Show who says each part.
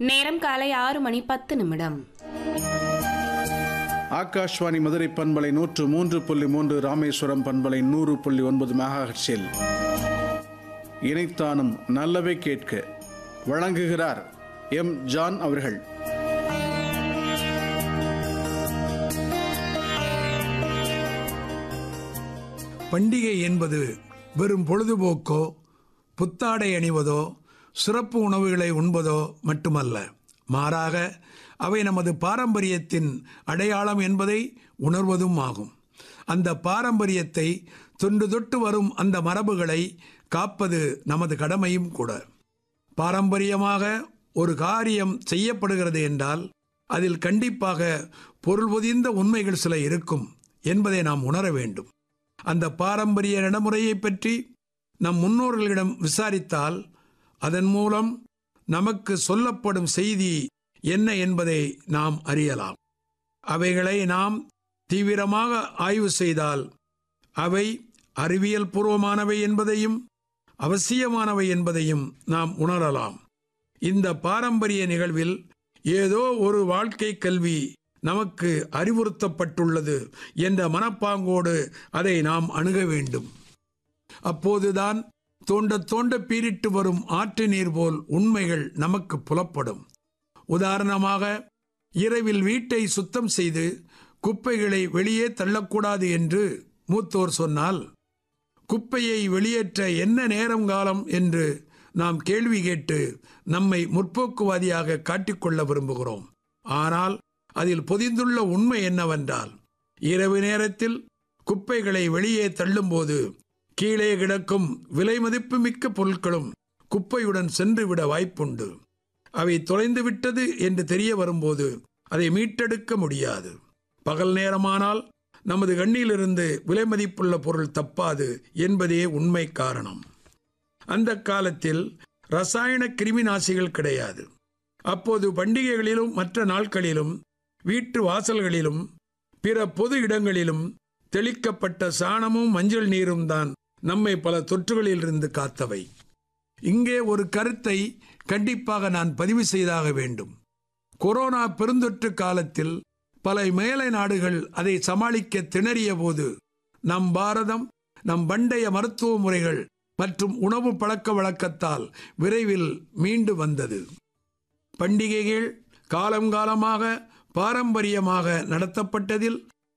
Speaker 1: நேரம் காலை ஆறு மணி பத்து நிமிடம்
Speaker 2: ஆகாஷ்வாணி மதுரை பண்பலை நூற்று மூன்று புள்ளி மூன்று ராமேஸ்வரம் பண்பலை நூறு புள்ளி ஒன்பது மெகாஹெர்ட்ஸில் இணைத்தானும் நல்லவை கேட்க வழங்குகிறார் எம் ஜான் அவர்கள்
Speaker 3: பண்டிகை என்பது வெறும் பொழுதுபோக்கோ புத்தாடை அணிவதோ சிறப்பு உணவுகளை உண்பதோ மட்டுமல்ல மாறாக அவை நமது பாரம்பரியத்தின் அடையாளம் என்பதை உணர்வதும் ஆகும் அந்த பாரம்பரியத்தை தொன்று தொட்டு வரும் அந்த மரபுகளை காப்பது நமது கடமையும் கூட பாரம்பரியமாக ஒரு காரியம் செய்யப்படுகிறது என்றால் அதில் கண்டிப்பாக பொருள் பொதிந்த உண்மைகள் சில இருக்கும் என்பதை நாம் உணர வேண்டும் அந்த பாரம்பரிய நடைமுறையை பற்றி நம் முன்னோர்களிடம் விசாரித்தால் அதன் மூலம் நமக்கு சொல்லப்படும் செய்தி என்ன என்பதை நாம் அறியலாம் அவைகளை நாம் தீவிரமாக ஆய்வு செய்தால் அவை அறிவியல் பூர்வமானவை என்பதையும் அவசியமானவை என்பதையும் நாம் உணரலாம் இந்த பாரம்பரிய நிகழ்வில் ஏதோ ஒரு வாழ்க்கை கல்வி நமக்கு அறிவுறுத்தப்பட்டுள்ளது என்ற மனப்பாங்கோடு அதை நாம் அணுக வேண்டும் அப்போதுதான் தோண்ட தோண்ட பீரிட்டு வரும் ஆற்று நீர் போல் உண்மைகள் நமக்கு புலப்படும் உதாரணமாக இரவில் வீட்டை சுத்தம் செய்து குப்பைகளை வெளியே தள்ளக்கூடாது என்று மூத்தோர் சொன்னால் குப்பையை வெளியேற்ற என்ன நேரம் காலம் என்று நாம் கேள்வி கேட்டு நம்மை முற்போக்குவாதியாக காட்டிக்கொள்ள விரும்புகிறோம் ஆனால் அதில் பொதிந்துள்ள உண்மை என்னவென்றால் இரவு நேரத்தில் குப்பைகளை வெளியே தள்ளும்போது கீழே கிடக்கும் விலை மதிப்புமிக்க பொருட்களும் குப்பையுடன் சென்றுவிட வாய்ப்புண்டு அவை தொலைந்து விட்டது என்று தெரிய வரும்போது அதை மீட்டெடுக்க முடியாது பகல் நேரமானால் நமது கண்ணிலிருந்து விலை மதிப்புள்ள பொருள் தப்பாது என்பதே உண்மை காரணம் அந்த காலத்தில் ரசாயன கிருமி நாசிகள் கிடையாது அப்போது பண்டிகைகளிலும் மற்ற நாட்களிலும் வீட்டு வாசல்களிலும் பிற பொது இடங்களிலும் தெளிக்கப்பட்ட சாணமும் மஞ்சள் நீரும் தான் நம்மை பல தொற்றுகளிலிருந்து காத்தவை இங்கே ஒரு கருத்தை கண்டிப்பாக நான் பதிவு செய்தாக வேண்டும் கொரோனா பெருந்தொற்று காலத்தில் பல மேலை நாடுகள் அதை சமாளிக்க திணறிய போது நம் பாரதம் நம் பண்டைய மருத்துவ முறைகள் மற்றும் உணவு பழக்க வழக்கத்தால் விரைவில் மீண்டு வந்தது பண்டிகைகள் காலம் காலமாக பாரம்பரியமாக நடத்தப்பட்டதில்